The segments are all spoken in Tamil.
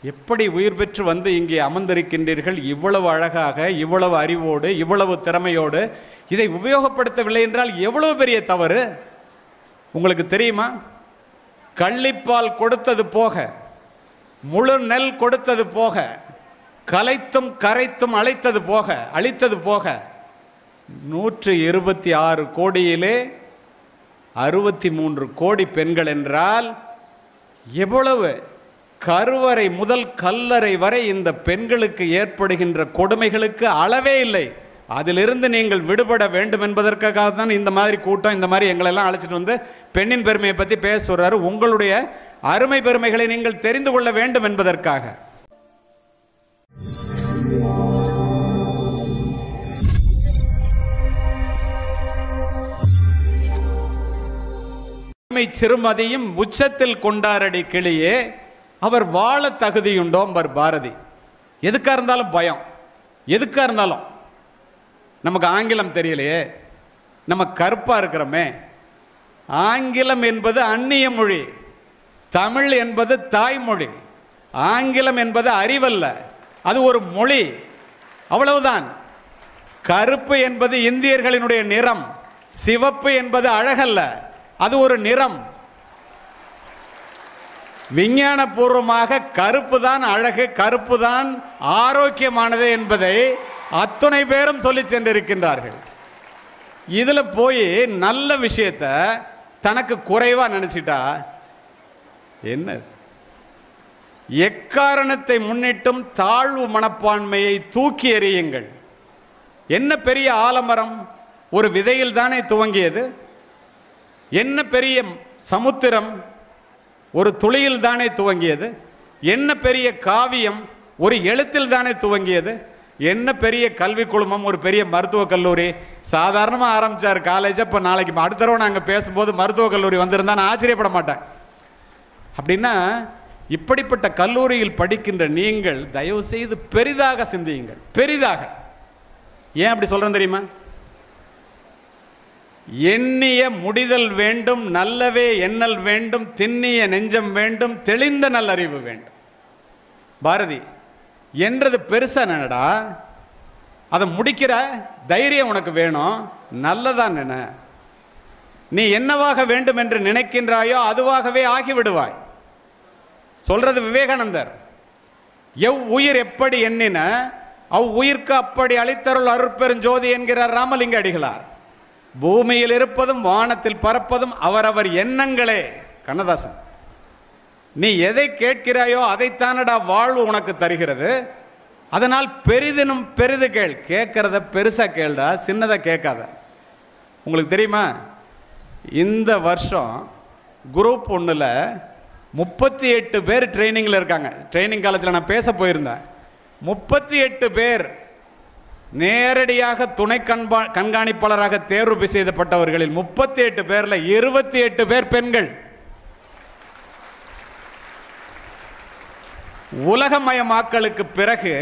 எப்படி உயிர் பெற்று வந்து இங்கே அமர்ந்திருக்கின்றீர்கள் இவ்வளவு அழகாக இவ்வளவு அறிவோடு இவ்வளவு திறமையோடு இதை உபயோகப்படுத்தவில்லை என்றால் எவ்வளவு பெரிய தவறு உங்களுக்கு தெரியுமா கள்ளிப்பால் கொடுத்தது போக முழு நெல் கொடுத்தது போக கலைத்தும் கரைத்தும் அழைத்தது போக அழித்தது போக நூற்று இருபத்தி ஆறு கோடியிலே அறுபத்தி மூன்று கோடி பெண்கள் என்றால் எவ்வளவு கருவறை முதல் கல்லறை வரை இந்த பெண்களுக்கு ஏற்படுகின்ற கொடுமைகளுக்கு அளவே இல்லை அதிலிருந்து நீங்கள் விடுபட வேண்டும் என்பதற்காக தான் இந்த மாதிரி கூட்டம் இந்த மாதிரி எங்களெல்லாம் அழைச்சிட்டு வந்து பெண்ணின் பெருமையை பற்றி பேச சொல்றாரு உங்களுடைய அருமை பெருமைகளை நீங்கள் தெரிந்து கொள்ள வேண்டும் என்பதற்காக அருமை சிறுமதியும் உச்சத்தில் கொண்டாரடி கிளியே அவர் வாழ தகுதியுண்டோம்பர் பாரதி எதுக்கா இருந்தாலும் பயம் எதுக்கா இருந்தாலும் நமக்கு ஆங்கிலம் தெரியலையே நம்ம கருப்பா இருக்கிறோமே ஆங்கிலம் என்பது அந்நிய மொழி தமிழ் என்பது தாய்மொழி ஆங்கிலம் என்பது அறிவல்ல அது ஒரு மொழி அவ்வளவுதான் கருப்பு என்பது இந்தியர்களினுடைய நிறம் சிவப்பு என்பது அழகல்ல அது ஒரு நிறம் விஞ்ஞானபூர்வமாக கருப்பு தான் அழகு கருப்பு தான் ஆரோக்கியமானது என்பதை அத்துணை பேரும் சொல்லி சென்றிருக்கின்றார்கள் இதுல போய் நல்ல விஷயத்த தனக்கு குறைவா நினைச்சிட்டா என்ன எக்காரணத்தை முன்னிட்டும் தாழ்வு மனப்பான்மையை தூக்கி எறியுங்கள் என்ன பெரிய ஆலமரம் ஒரு விதையில் தானே துவங்கியது என்ன பெரிய சமுத்திரம் ஒரு துளியில் தானே துவங்கியது என்ன பெரிய காவியம் ஒரு எழுத்தில் தானே துவங்கியது என்ன பெரிய கல்வி குழுமம் ஒரு பெரிய மருத்துவக் கல்லூரி சாதாரணமாக ஆரம்பிச்சார் காலேஜ் இப்போ நாளைக்கு அடுத்த தடவை நாங்கள் பேசும்போது மருத்துவக் கல்லூரி வந்திருந்தா நான் ஆச்சரியப்பட மாட்டேன் அப்படின்னா இப்படிப்பட்ட கல்லூரியில் படிக்கின்ற நீங்கள் தயவு செய்து பெரிதாக சிந்தியுங்கள் பெரிதாக ஏன் அப்படி சொல்றேன் தெரியுமா எண்ணிய முடிதல் வேண்டும் நல்லவே எண்ணல் வேண்டும் திண்ணிய நெஞ்சம் வேண்டும் தெளிந்த நல்லறிவு வேண்டும் பாரதி என்றது பெருசா நினைடா அதை முடிக்கிற தைரியம் உனக்கு வேணும் நல்லதா நினை நீ என்னவாக வேண்டும் என்று நினைக்கின்றாயோ அதுவாகவே ஆகிவிடுவாய் சொல்றது விவேகானந்தர் எவ் உயிர் எப்படி எண்ணின அவ் உயிர்க்கு அப்படி அளித்தருள் அருட்பெருஞ்சோதி என்கிறார் ராமலிங்க அடிகளார் பூமியில் இருப்பதும் வானத்தில் பறப்பதும் அவரவர் எண்ணங்களே கண்ணதாசன் நீ எதை கேட்கிறாயோ அதைத்தானடா வாழ்வு உனக்கு தருகிறது அதனால் பெரிதினும் பெரிது கேள் கேட்கறத பெருசா கேள்டா சின்னதை கேட்காத உங்களுக்கு தெரியுமா இந்த வருஷம் குரூப் ஒன்றில் முப்பத்தி எட்டு பேர் ட்ரைனிங்கில் இருக்காங்க ட்ரைனிங் காலத்தில் நான் பேச போயிருந்தேன் முப்பத்தி எட்டு பேர் நேரடியாக துணை கண்பா கண்காணிப்பாளராக தேர்வு செய்யப்பட்டவர்களில் முப்பத்தி எட்டு பேர்ல இருபத்தி எட்டு பேர் பெண்கள் உலகமயமாக்கலுக்கு பிறகு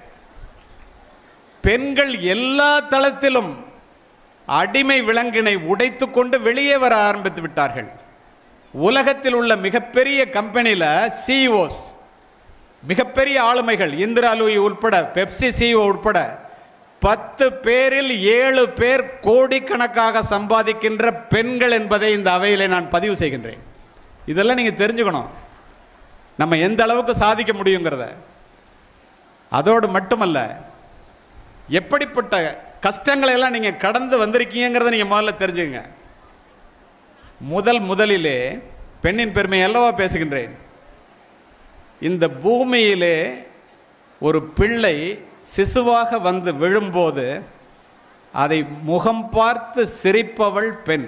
பெண்கள் எல்லா தளத்திலும் அடிமை விலங்கினை உடைத்து கொண்டு வெளியே வர ஆரம்பித்து விட்டார்கள் உலகத்தில் உள்ள மிகப்பெரிய கம்பெனியில் சிஇஓஸ் மிகப்பெரிய ஆளுமைகள் இந்திரா லூயி உட்பட பெப்சி சிஇஓ உட்பட பத்து பேரில் ஏழு பேர் கோடிக்கணக்காக சம்பாதிக்கின்ற பெண்கள் என்பதை இந்த அவையிலே நான் பதிவு செய்கின்றேன் இதெல்லாம் நீங்கள் தெரிஞ்சுக்கணும் நம்ம எந்த அளவுக்கு சாதிக்க முடியுங்கிறத அதோடு மட்டுமல்ல எப்படிப்பட்ட கஷ்டங்களை எல்லாம் நீங்கள் கடந்து வந்திருக்கீங்கிறத நீங்கள் முதல்ல தெரிஞ்சுங்க முதல் முதலிலே பெண்ணின் பெருமை அல்லவா பேசுகின்றேன் இந்த பூமியிலே ஒரு பிள்ளை சிசுவாக வந்து விழும்போது அதை முகம் பார்த்து சிரிப்பவள் பெண்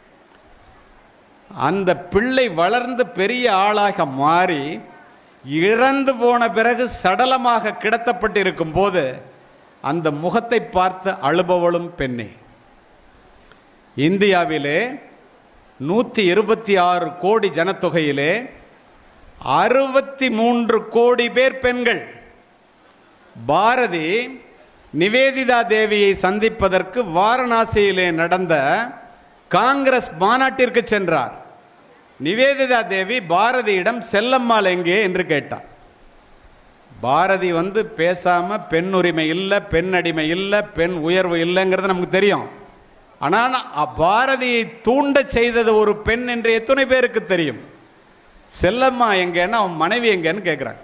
அந்த பிள்ளை வளர்ந்து பெரிய ஆளாக மாறி இறந்து போன பிறகு சடலமாக கிடத்தப்பட்டிருக்கும் போது அந்த முகத்தை பார்த்து அழுபவளும் பெண்ணே இந்தியாவிலே நூற்றி இருபத்தி ஆறு கோடி ஜனத்தொகையிலே அறுபத்தி மூன்று கோடி பேர் பெண்கள் பாரதி நிவேதிதா தேவியை சந்திப்பதற்கு வாரணாசியிலே நடந்த காங்கிரஸ் மாநாட்டிற்கு சென்றார் நிவேதிதா தேவி பாரதியிடம் செல்லம்மாள் எங்கே என்று கேட்டார் பாரதி வந்து பேசாம பெண் உரிமை இல்லை பெண் அடிமை இல்லை பெண் உயர்வு இல்லைங்கிறது நமக்கு தெரியும் ஆனால் அ- பாரதியை தூண்ட செய்தது ஒரு பெண் என்று எத்தனை பேருக்கு தெரியும் செல்லம்மா எங்கன்னு அவன் மனைவி எங்கன்னு கேட்குறாங்க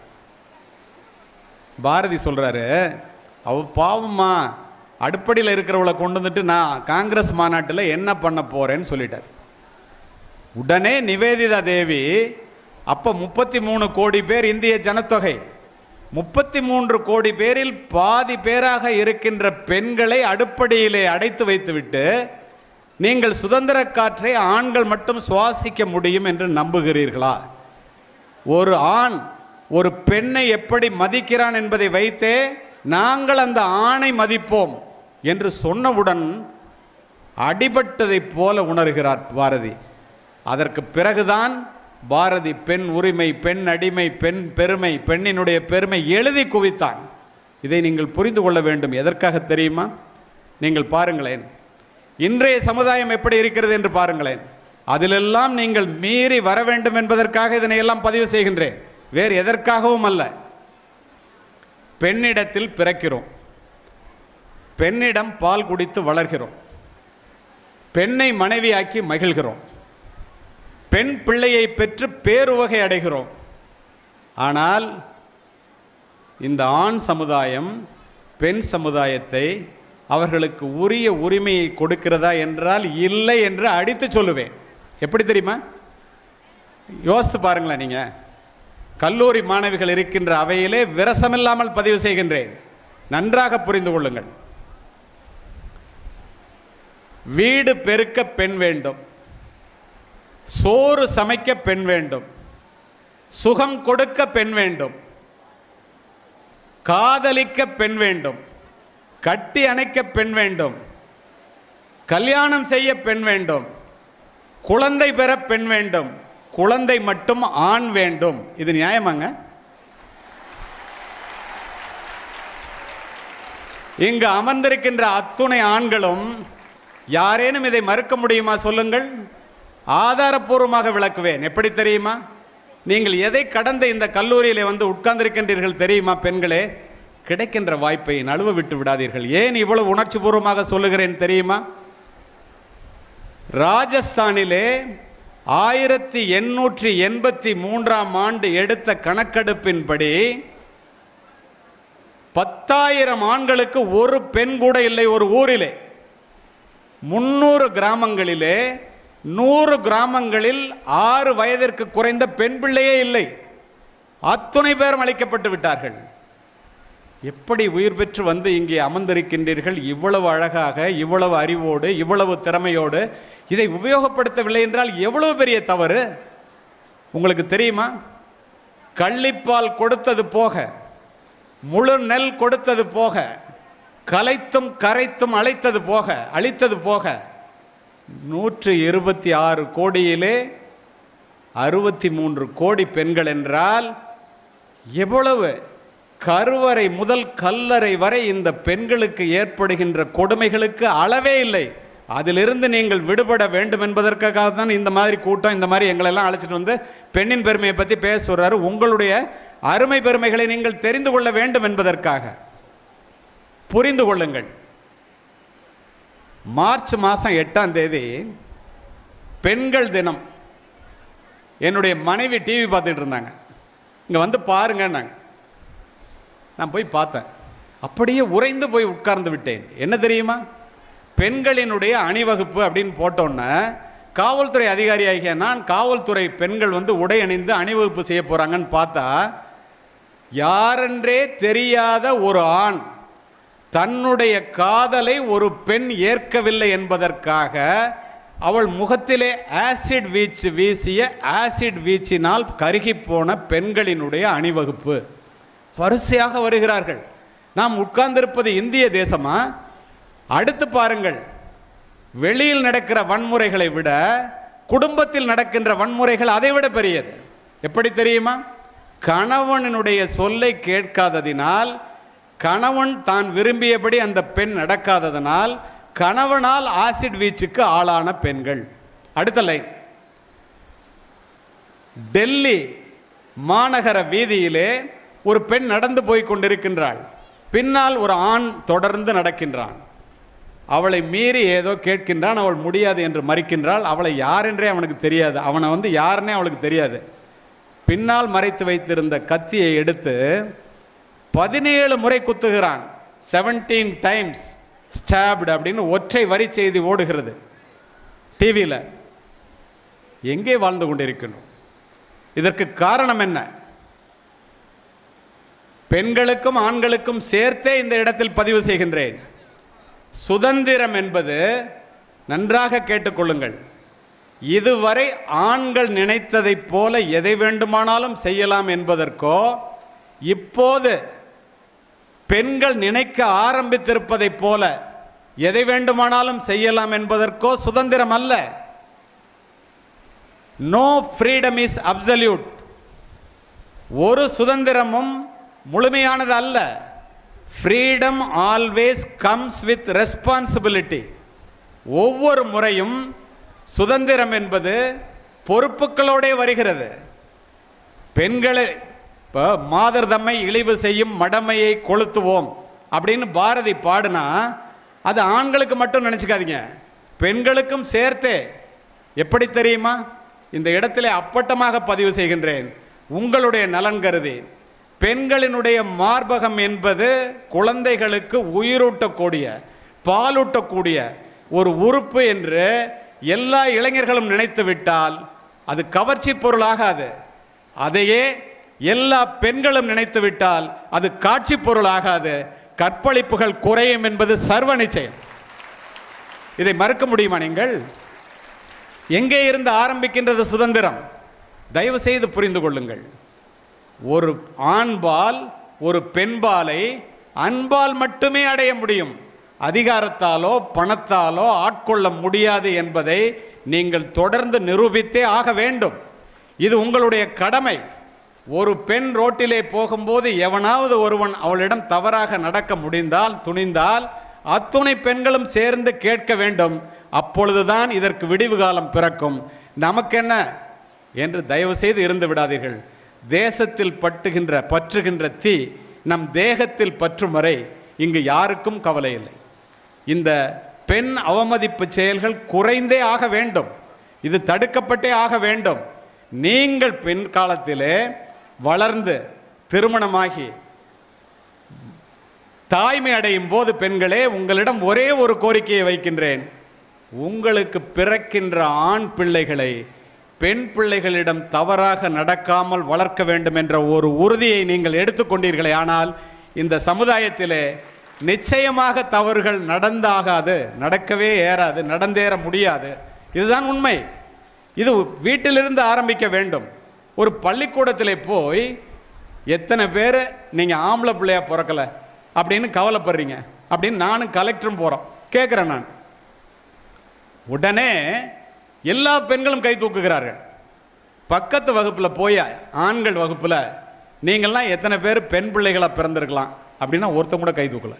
பாரதி சொல்றாரு அவ பாவம்மா அடுப்படியில் இருக்கிறவளை கொண்டு வந்துட்டு நான் காங்கிரஸ் மாநாட்டில் என்ன பண்ண போறேன்னு சொல்லிட்டார் உடனே நிவேதிதா தேவி அப்போ முப்பத்தி மூணு கோடி பேர் இந்திய ஜனத்தொகை முப்பத்தி மூன்று கோடி பேரில் பாதி பேராக இருக்கின்ற பெண்களை அடுப்படியிலே அடைத்து வைத்துவிட்டு நீங்கள் சுதந்திர காற்றை ஆண்கள் மட்டும் சுவாசிக்க முடியும் என்று நம்புகிறீர்களா ஒரு ஆண் ஒரு பெண்ணை எப்படி மதிக்கிறான் என்பதை வைத்தே நாங்கள் அந்த ஆணை மதிப்போம் என்று சொன்னவுடன் அடிபட்டதைப் போல உணர்கிறார் பாரதி அதற்கு பிறகுதான் பாரதி பெண் உரிமை பெண் அடிமை பெண் பெருமை பெண்ணினுடைய பெருமை எழுதி குவித்தான் இதை நீங்கள் புரிந்து கொள்ள வேண்டும் எதற்காக தெரியுமா நீங்கள் பாருங்களேன் இன்றைய சமுதாயம் எப்படி இருக்கிறது என்று பாருங்களேன் அதிலெல்லாம் நீங்கள் மீறி வர வேண்டும் என்பதற்காக இதனை எல்லாம் பதிவு செய்கின்றேன் வேறு எதற்காகவும் அல்ல பெண்ணிடத்தில் பிறக்கிறோம் பெண்ணிடம் பால் குடித்து வளர்கிறோம் பெண்ணை மனைவியாக்கி மகிழ்கிறோம் பெண் பிள்ளையை பெற்று பேருவகை அடைகிறோம் ஆனால் இந்த ஆண் சமுதாயம் பெண் சமுதாயத்தை அவர்களுக்கு உரிய உரிமையை கொடுக்கிறதா என்றால் இல்லை என்று அடித்து சொல்லுவேன் எப்படி தெரியுமா யோசித்து பாருங்களேன் நீங்க கல்லூரி மாணவிகள் இருக்கின்ற அவையிலே விரசமில்லாமல் பதிவு செய்கின்றேன் நன்றாக புரிந்து கொள்ளுங்கள் வீடு பெருக்க பெண் வேண்டும் சோறு சமைக்க பெண் வேண்டும் சுகம் கொடுக்க பெண் வேண்டும் காதலிக்க பெண் வேண்டும் கட்டி அணைக்க பெண் வேண்டும் கல்யாணம் செய்ய பெண் வேண்டும் குழந்தை பெற பெண் வேண்டும் குழந்தை மட்டும் ஆண் வேண்டும் இது நியாயமாங்க இங்கு அமர்ந்திருக்கின்ற அத்துணை ஆண்களும் யாரேனும் இதை மறுக்க முடியுமா சொல்லுங்கள் ஆதாரப்பூர்வமாக விளக்குவேன் எப்படி தெரியுமா நீங்கள் எதை கடந்த இந்த கல்லூரியிலே வந்து உட்கார்ந்திருக்கின்றீர்கள் தெரியுமா பெண்களே கிடைக்கின்ற வாய்ப்பை நழுவ விட்டு விடாதீர்கள் ஏன் இவ்வளவு உணர்ச்சி பூர்வமாக சொல்லுகிறேன் தெரியுமா ராஜஸ்தானிலே ஆயிரத்தி எண்ணூற்றி எண்பத்தி மூன்றாம் ஆண்டு எடுத்த கணக்கெடுப்பின்படி பத்தாயிரம் ஆண்களுக்கு ஒரு பெண் கூட இல்லை ஒரு ஊரிலே முன்னூறு கிராமங்களிலே நூறு கிராமங்களில் ஆறு வயதிற்கு குறைந்த பெண் பிள்ளையே இல்லை அத்துணை பேரும் அழைக்கப்பட்டு விட்டார்கள் எப்படி உயிர் பெற்று வந்து இங்கே அமர்ந்திருக்கின்றீர்கள் இவ்வளவு அழகாக இவ்வளவு அறிவோடு இவ்வளவு திறமையோடு இதை உபயோகப்படுத்தவில்லை என்றால் எவ்வளவு பெரிய தவறு உங்களுக்கு தெரியுமா கள்ளிப்பால் கொடுத்தது போக முழு நெல் கொடுத்தது போக கலைத்தும் கரைத்தும் அழைத்தது போக அழித்தது போக நூற்று இருபத்தி ஆறு கோடியிலே அறுபத்தி மூன்று கோடி பெண்கள் என்றால் எவ்வளவு கருவறை முதல் கல்லறை வரை இந்த பெண்களுக்கு ஏற்படுகின்ற கொடுமைகளுக்கு அளவே இல்லை அதிலிருந்து நீங்கள் விடுபட வேண்டும் என்பதற்காக தான் இந்த மாதிரி கூட்டம் இந்த மாதிரி எங்களெல்லாம் அழைச்சிட்டு வந்து பெண்ணின் பெருமையை பற்றி பேச சொல்றாரு உங்களுடைய அருமை பெருமைகளை நீங்கள் தெரிந்து கொள்ள வேண்டும் என்பதற்காக புரிந்து கொள்ளுங்கள் மார்ச் மாதம் எட்டாம் தேதி பெண்கள் தினம் என்னுடைய மனைவி டிவி பார்த்துட்டு இருந்தாங்க இங்கே வந்து பாருங்கன்னாங்க நான் போய் பார்த்தேன் அப்படியே உறைந்து போய் உட்கார்ந்து விட்டேன் என்ன தெரியுமா பெண்களினுடைய அணிவகுப்பு அப்படின்னு போட்டோன்னே காவல்துறை அதிகாரியாகிய நான் காவல்துறை பெண்கள் வந்து உடை அணிந்து அணிவகுப்பு செய்ய போகிறாங்கன்னு பார்த்தா யாரென்றே தெரியாத ஒரு ஆண் தன்னுடைய காதலை ஒரு பெண் ஏற்கவில்லை என்பதற்காக அவள் முகத்திலே ஆசிட் வீச்சு வீசிய ஆசிட் வீச்சினால் கருகிப் போன பெண்களினுடைய அணிவகுப்பு வரிசையாக வருகிறார்கள் நாம் உட்கார்ந்திருப்பது இந்திய தேசமா அடுத்து பாருங்கள் வெளியில் நடக்கிற வன்முறைகளை விட குடும்பத்தில் நடக்கின்ற வன்முறைகள் அதை விட பெரியது எப்படி தெரியுமா கணவனினுடைய சொல்லை கேட்காததினால் கணவன் தான் விரும்பியபடி அந்த பெண் நடக்காததனால் கணவனால் ஆசிட் வீச்சுக்கு ஆளான பெண்கள் அடுத்த லைன் டெல்லி மாநகர வீதியிலே ஒரு பெண் நடந்து போய் கொண்டிருக்கின்றாள் பின்னால் ஒரு ஆண் தொடர்ந்து நடக்கின்றான் அவளை மீறி ஏதோ கேட்கின்றான் அவள் முடியாது என்று மறிக்கின்றாள் அவளை யார் என்றே அவனுக்கு தெரியாது அவனை வந்து யாருன்னே அவளுக்கு தெரியாது பின்னால் மறைத்து வைத்திருந்த கத்தியை எடுத்து பதினேழு முறை குத்துகிறான் செவன்டீன் டைம்ஸ் ஸ்டாப்டு அப்படின்னு ஒற்றை வரி செய்தி ஓடுகிறது டிவியில் எங்கே வாழ்ந்து கொண்டிருக்கணும் இதற்கு காரணம் என்ன பெண்களுக்கும் ஆண்களுக்கும் சேர்த்தே இந்த இடத்தில் பதிவு செய்கின்றேன் சுதந்திரம் என்பது நன்றாக கேட்டுக்கொள்ளுங்கள் இதுவரை ஆண்கள் நினைத்ததைப் போல எதை வேண்டுமானாலும் செய்யலாம் என்பதற்கோ இப்போது பெண்கள் நினைக்க ஆரம்பித்திருப்பதைப் போல எதை வேண்டுமானாலும் செய்யலாம் என்பதற்கோ சுதந்திரம் அல்ல நோ ஃப்ரீடம் இஸ் அப்சல்யூட் ஒரு சுதந்திரமும் முழுமையானது அல்ல freedom always comes with responsibility ஒவ்வொரு முறையும் சுதந்திரம் என்பது பொறுப்புகளோடே வருகிறது பெண்களை இப்போ மாதர் தம்மை இழிவு செய்யும் மடமையை கொளுத்துவோம் அப்படின்னு பாரதி பாடுனா அது ஆண்களுக்கு மட்டும் நினச்சிக்காதீங்க பெண்களுக்கும் சேர்த்தே எப்படி தெரியுமா இந்த இடத்திலே அப்பட்டமாக பதிவு செய்கின்றேன் உங்களுடைய நலன் கருதி பெண்களினுடைய மார்பகம் என்பது குழந்தைகளுக்கு உயிரூட்டக்கூடிய பாலூட்டக்கூடிய ஒரு உறுப்பு என்று எல்லா இளைஞர்களும் நினைத்து விட்டால் அது கவர்ச்சி பொருளாகாது அதையே எல்லா பெண்களும் நினைத்து விட்டால் அது காட்சி பொருளாகாது கற்பழிப்புகள் குறையும் என்பது சர்வ நிச்சயம் இதை மறுக்க முடியுமா நீங்கள் எங்கே இருந்து ஆரம்பிக்கின்றது சுதந்திரம் தயவு செய்து புரிந்து கொள்ளுங்கள் ஒரு ஆண்பால் ஒரு பெண்பாலை அன்பால் மட்டுமே அடைய முடியும் அதிகாரத்தாலோ பணத்தாலோ ஆட்கொள்ள முடியாது என்பதை நீங்கள் தொடர்ந்து நிரூபித்தே ஆக வேண்டும் இது உங்களுடைய கடமை ஒரு பெண் ரோட்டிலே போகும்போது எவனாவது ஒருவன் அவளிடம் தவறாக நடக்க முடிந்தால் துணிந்தால் அத்துணை பெண்களும் சேர்ந்து கேட்க வேண்டும் அப்பொழுதுதான் இதற்கு விடிவு காலம் பிறக்கும் நமக்கென்ன என்று தயவு செய்து இருந்து விடாதீர்கள் தேசத்தில் பட்டுகின்ற பற்றுகின்ற தீ நம் தேகத்தில் பற்றும் வரை இங்கு யாருக்கும் கவலை இல்லை இந்த பெண் அவமதிப்பு செயல்கள் குறைந்தே ஆக வேண்டும் இது தடுக்கப்பட்டே ஆக வேண்டும் நீங்கள் பெண் காலத்திலே வளர்ந்து திருமணமாகி தாய்மை அடையும் போது பெண்களே உங்களிடம் ஒரே ஒரு கோரிக்கையை வைக்கின்றேன் உங்களுக்கு பிறக்கின்ற ஆண் பிள்ளைகளை பெண் பிள்ளைகளிடம் தவறாக நடக்காமல் வளர்க்க வேண்டும் என்ற ஒரு உறுதியை நீங்கள் எடுத்துக்கொண்டீர்களே ஆனால் இந்த சமுதாயத்திலே நிச்சயமாக தவறுகள் நடந்தாகாது நடக்கவே ஏறாது நடந்தேற முடியாது இதுதான் உண்மை இது வீட்டிலிருந்து ஆரம்பிக்க வேண்டும் ஒரு பள்ளிக்கூடத்தில் போய் எத்தனை பேர் நீங்கள் ஆம்பளை பிள்ளையா பிறக்கலை அப்படின்னு கவலைப்படுறீங்க அப்படின்னு நானும் கலெக்டரும் போகிறோம் கேட்குறேன் நான் உடனே எல்லா பெண்களும் கை தூக்குகிறார்கள் பக்கத்து வகுப்பில் போய் ஆண்கள் வகுப்பில் நீங்கள்லாம் எத்தனை பேர் பெண் பிள்ளைகளாக பிறந்திருக்கலாம் அப்படின்னா ஒருத்தன் கூட கை தூக்கலை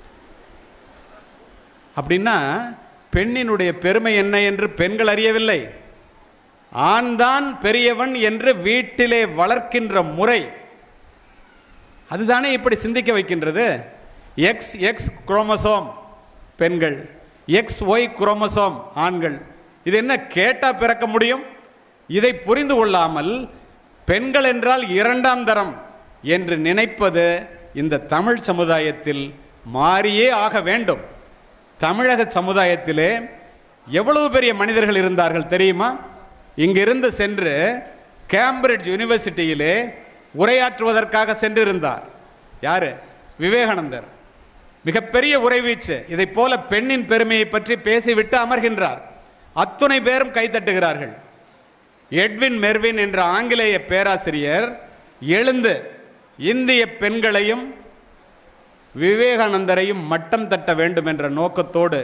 அப்படின்னா பெண்ணினுடைய பெருமை என்ன என்று பெண்கள் அறியவில்லை ஆண்தான் பெரியவன் என்று வீட்டிலே வளர்க்கின்ற முறை அதுதானே இப்படி சிந்திக்க வைக்கின்றது எக்ஸ் எக்ஸ் குரோமசோம் பெண்கள் எக்ஸ் ஒய் குரோமசோம் ஆண்கள் இது என்ன கேட்டால் பிறக்க முடியும் இதை புரிந்து கொள்ளாமல் பெண்கள் என்றால் இரண்டாம் தரம் என்று நினைப்பது இந்த தமிழ் சமுதாயத்தில் மாறியே ஆக வேண்டும் தமிழக சமுதாயத்திலே எவ்வளவு பெரிய மனிதர்கள் இருந்தார்கள் தெரியுமா இங்கிருந்து சென்று கேம்பிரிட்ஜ் யூனிவர்சிட்டியிலே உரையாற்றுவதற்காக சென்றிருந்தார் யாரு விவேகானந்தர் மிகப்பெரிய உரைவீச்சு இதைப் போல பெண்ணின் பெருமையை பற்றி பேசிவிட்டு அமர்கின்றார் அத்துணை பேரும் கைத்தட்டுகிறார்கள் எட்வின் மெர்வின் என்ற ஆங்கிலேய பேராசிரியர் எழுந்து இந்திய பெண்களையும் விவேகானந்தரையும் மட்டம் தட்ட வேண்டும் என்ற நோக்கத்தோடு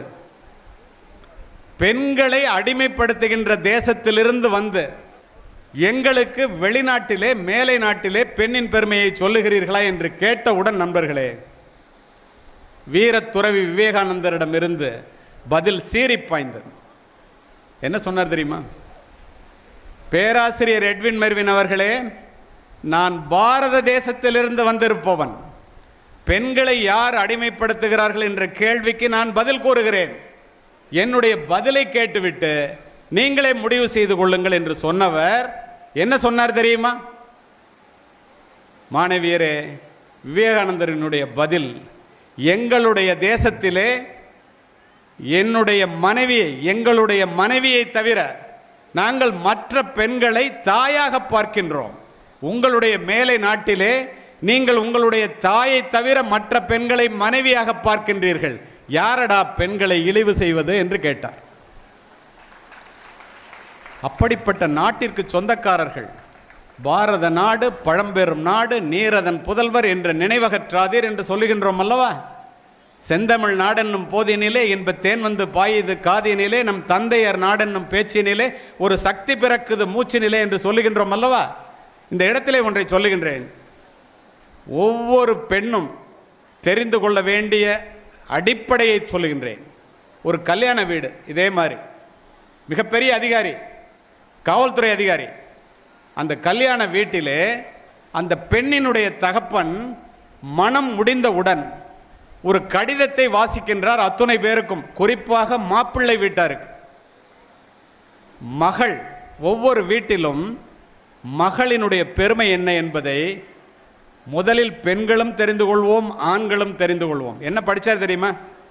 பெண்களை அடிமைப்படுத்துகின்ற தேசத்திலிருந்து வந்து எங்களுக்கு வெளிநாட்டிலே மேலை நாட்டிலே பெண்ணின் பெருமையை சொல்லுகிறீர்களா என்று கேட்டவுடன் நண்பர்களே வீரத்துறவி விவேகானந்தரிடமிருந்து பதில் சீறி பாய்ந்தது என்ன சொன்னார் தெரியுமா பேராசிரியர் எட்வின் மெர்வின் அவர்களே நான் பாரத தேசத்திலிருந்து வந்திருப்பவன் பெண்களை யார் அடிமைப்படுத்துகிறார்கள் என்ற கேள்விக்கு நான் பதில் கூறுகிறேன் என்னுடைய பதிலை கேட்டுவிட்டு நீங்களே முடிவு செய்து கொள்ளுங்கள் என்று சொன்னவர் என்ன சொன்னார் தெரியுமா மாணவியரே விவேகானந்தரினுடைய பதில் எங்களுடைய தேசத்திலே என்னுடைய மனைவியை எங்களுடைய மனைவியை தவிர நாங்கள் மற்ற பெண்களை தாயாக பார்க்கின்றோம் உங்களுடைய மேலை நாட்டிலே நீங்கள் உங்களுடைய தாயை தவிர மற்ற பெண்களை மனைவியாக பார்க்கின்றீர்கள் யாரடா பெண்களை இழிவு செய்வது என்று கேட்டார் அப்படிப்பட்ட நாட்டிற்கு சொந்தக்காரர்கள் பாரத நாடு பழம்பெரும் நாடு நீரதன் புதல்வர் என்ற நினைவகற்றாதீர் என்று சொல்லுகின்றோம் அல்லவா செந்தமிழ் நாடென்னும் போதினிலே இன்ப தேன் வந்து பாயுது காதினிலே நம் தந்தையர் நாடென்னும் பேச்சினிலே ஒரு சக்தி பிறக்குது மூச்சினிலே என்று சொல்லுகின்றோம் அல்லவா இந்த இடத்திலே ஒன்றை சொல்லுகின்றேன் ஒவ்வொரு பெண்ணும் தெரிந்து கொள்ள வேண்டிய அடிப்படையை சொல்லுகின்றேன் ஒரு கல்யாண வீடு இதே மாதிரி மிகப்பெரிய அதிகாரி காவல்துறை அதிகாரி அந்த கல்யாண வீட்டிலே அந்த பெண்ணினுடைய தகப்பன் மனம் முடிந்தவுடன் ஒரு கடிதத்தை வாசிக்கின்றார் அத்துணை பேருக்கும் குறிப்பாக மாப்பிள்ளை வீட்டாருக்கு மகள் ஒவ்வொரு வீட்டிலும் மகளினுடைய பெருமை என்ன என்பதை முதலில் பெண்களும் தெரிந்து கொள்வோம் ஆண்களும் தெரிந்து கொள்வோம் என்ன படிச்சார் தெரியுமா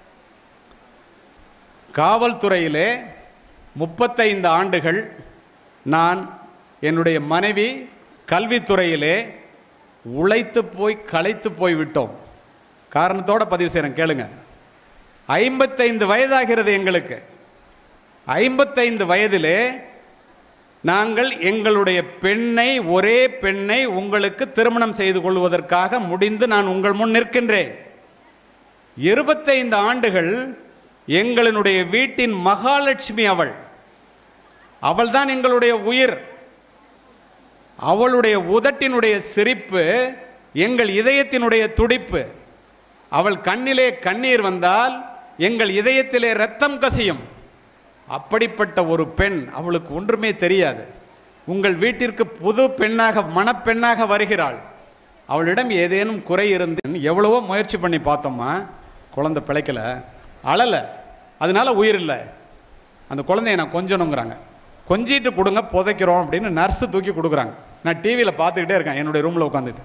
காவல்துறையிலே முப்பத்தைந்து ஆண்டுகள் நான் என்னுடைய மனைவி கல்வித்துறையிலே உழைத்து போய் களைத்து போய் விட்டோம் காரணத்தோட பதிவு செய்கிறேன் கேளுங்க ஐம்பத்தைந்து வயதாகிறது எங்களுக்கு ஐம்பத்தைந்து வயதிலே நாங்கள் எங்களுடைய பெண்ணை ஒரே பெண்ணை உங்களுக்கு திருமணம் செய்து கொள்வதற்காக முடிந்து நான் உங்கள் முன் நிற்கின்றேன் இருபத்தைந்து ஆண்டுகள் எங்களினுடைய வீட்டின் மகாலட்சுமி அவள் அவள்தான் எங்களுடைய உயிர் அவளுடைய உதட்டினுடைய சிரிப்பு எங்கள் இதயத்தினுடைய துடிப்பு அவள் கண்ணிலே கண்ணீர் வந்தால் எங்கள் இதயத்திலே ரத்தம் கசியும் அப்படிப்பட்ட ஒரு பெண் அவளுக்கு ஒன்றுமே தெரியாது உங்கள் வீட்டிற்கு புது பெண்ணாக மணப்பெண்ணாக வருகிறாள் அவளிடம் ஏதேனும் குறை இருந்து எவ்வளவோ முயற்சி பண்ணி பார்த்தோம்மா குழந்தை பிழைக்கல அழலை அதனால உயிர் இல்லை அந்த குழந்தைய நான் கொஞ்சணுங்கிறாங்க கொஞ்சிட்டு கொடுங்க புதைக்கிறோம் அப்படின்னு நர்ஸு தூக்கி கொடுக்குறாங்க நான் டிவியில் பார்த்துக்கிட்டே இருக்கேன் என்னுடைய ரூமில் உட்காந்துட்டு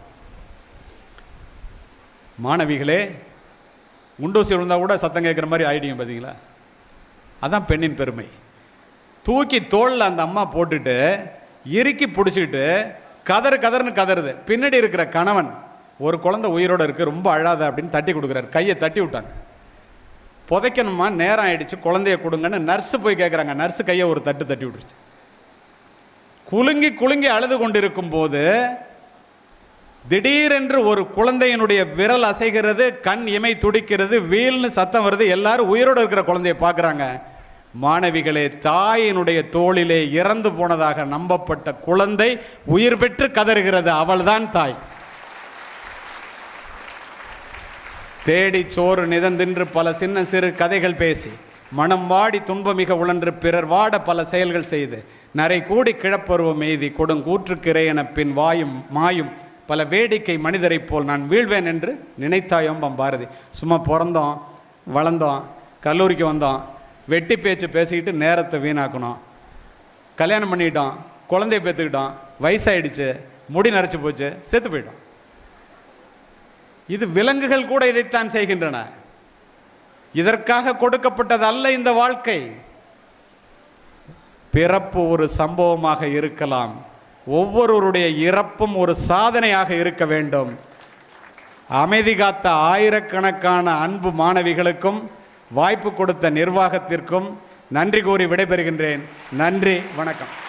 மாணவிகளே குண்டூசி விழுந்தா கூட சத்தம் கேட்குற மாதிரி ஆயிட்டீங்க பார்த்தீங்களா அதான் பெண்ணின் பெருமை தூக்கி தோளில் அந்த அம்மா போட்டுட்டு இறுக்கி பிடிச்சிக்கிட்டு கதறு கதறுன்னு கதறுது பின்னாடி இருக்கிற கணவன் ஒரு குழந்தை உயிரோடு இருக்கு ரொம்ப அழாத அப்படின்னு தட்டி கொடுக்குறாரு கையை தட்டி விட்டாங்க புதைக்கணுமா நேரம் ஆயிடுச்சு குழந்தைய கொடுங்கன்னு நர்ஸு போய் கேட்குறாங்க நர்ஸு கையை ஒரு தட்டு தட்டி விட்டுருச்சு குலுங்கி குலுங்கி அழுது கொண்டிருக்கும் போது திடீரென்று ஒரு குழந்தையினுடைய விரல் அசைகிறது கண் இமை துடிக்கிறது வீல்னு சத்தம் வருது எல்லாரும் உயிரோடு இருக்கிற குழந்தைய பார்க்குறாங்க மாணவிகளே தாயினுடைய தோளிலே இறந்து போனதாக நம்பப்பட்ட குழந்தை உயிர் பெற்று கதறுகிறது அவள்தான் தாய் தேடி சோறு நிதந்தின்று பல சின்ன சிறு கதைகள் பேசி மனம் வாடி துன்பமிக உழன்று பிறர் வாட பல செயல்கள் செய்து நரை கூடி கிழப்பருவம் எய்தி கொடுங்கூற்றுக்கு இறையென பின் வாயும் மாயும் பல வேடிக்கை மனிதரைப் போல் நான் வீழ்வேன் என்று நினைத்தாயோம்பம் பாரதி சும்மா பிறந்தோம் வளர்ந்தோம் கல்லூரிக்கு வந்தோம் வெட்டி பேச்சு பேசிக்கிட்டு நேரத்தை வீணாக்கணும் கல்யாணம் பண்ணிக்கிட்டோம் குழந்தைய பெற்றுக்கிட்டோம் வயசாயிடுச்சு முடி நரைச்சி போச்சு செத்து போயிட்டோம் இது விலங்குகள் கூட இதைத்தான் செய்கின்றன இதற்காக கொடுக்கப்பட்டது அல்ல இந்த வாழ்க்கை பிறப்பு ஒரு சம்பவமாக இருக்கலாம் ஒவ்வொருவருடைய இறப்பும் ஒரு சாதனையாக இருக்க வேண்டும் அமைதி காத்த ஆயிரக்கணக்கான அன்பு மாணவிகளுக்கும் வாய்ப்பு கொடுத்த நிர்வாகத்திற்கும் நன்றி கூறி விடைபெறுகின்றேன் நன்றி வணக்கம்